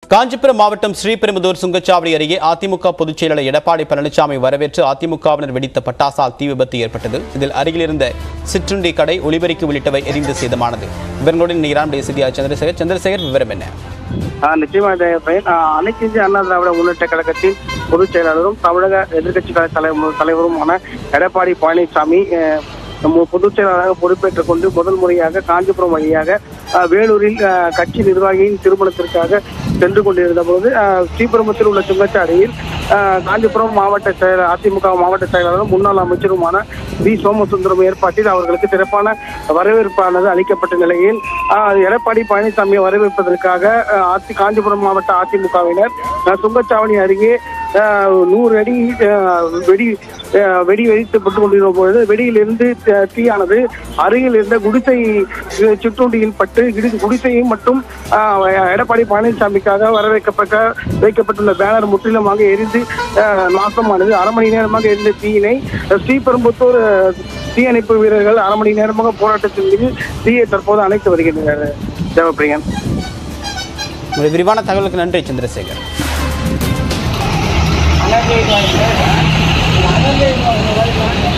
காஞ்சிபுரம் மாவட்டம் ஸ்ரீபெரும்புதூர் சுங்கச்சாவடி அருகே அதிமுக பொதுச் செயலாளர் எடப்பாடி பழனிசாமி வரவேற்று அதிமுகவினர் வெடித்த பட்டாசால் தீ விபத்து ஏற்பட்டது இதில் அருகில் இருந்த சிற்றுண்டி கடை ஒலிபெருக்கி உள்ளிட்டவை எரிந்து சேதமானது விவரங்களுடன் நீராம் செய்தியாளர் சந்திரசேகர் சந்திரசேகர் விவரம் என்ன ஆஹ் நிச்சயமா இதை பயன் ஆஹ் அனைத்து இந்திய அண்ணா திராவிட முன்னேற்ற கழகத்தின் பொதுச் செயலாளரும் தமிழக எதிர்க்கட்சி கழக தலைவர் தலைவருமான எடப்பாடி பழனிசாமி ஆஹ் நம்ம பொதுச் செயலாளராக பொறுப்பேற்றுக் கொண்டு முதல் முறையாக காஞ்சிபுரம் வழியாக ஆஹ் வேலூரில் ஆஹ் கட்சி நிர்வாகியின் திருமணத்திற்காக சென்று கொண்டிருந்த பொழுது ஆஹ் ஸ்ரீபெரும்புத்தூர் உள்ள சுங்கச்சாலையில் ஆஹ் காஞ்சிபுரம் மாவட்ட செயலர் அதிமுக மாவட்ட செயலாளரும் முன்னாள் அமைச்சருமான வி சோமசுந்தரம் ஏற்பாட்டில் அவர்களுக்கு சிறப்பான வரவேற்பானது அளிக்கப்பட்ட நிலையில் ஆஹ் எடப்பாடி பழனிசாமியை வரவேற்பதற்காக ஆஹ் அதி காஞ்சிபுரம் மாவட்ட அதிமுகவினர் ஆஹ் சுங்கச்சாவடி அருகே ஆஹ் நூறு அடி ஆஹ் வெடி ஆஹ் வெடி வெடித்துப்பட்டு கொண்டிருந்த பொழுது வெடியிலிருந்து த- தீயானது அருகில் இருந்த குடிசை அஹ் சிற்றுண்டியில் பட்டு இடி- குடிசையும் மட்டும் ஆஹ் எடப்பாடி பழனிசாமிக்காக வரவேற்கப்பட்ட வைக்கப்பட்டுள்ள பேனர் முற்றிலுமாக எரிந்து ஆஹ் நாசமானது அரை மணி நேரமாக எரிந்த தீயினை ஸ்ரீபெரும்புத்தூர் ஆஹ் தீயணைப்பு வீரர்கள் அரை மணி நேரமாக போராட்டத்தின் மீது தீயை தற்போது அணைத்து வருகின்றனர் தேவப்பிரியன் உங்களுடைய விரிவான தகவலுக்கு நன்றி சந்திரசேகர் அண்ணா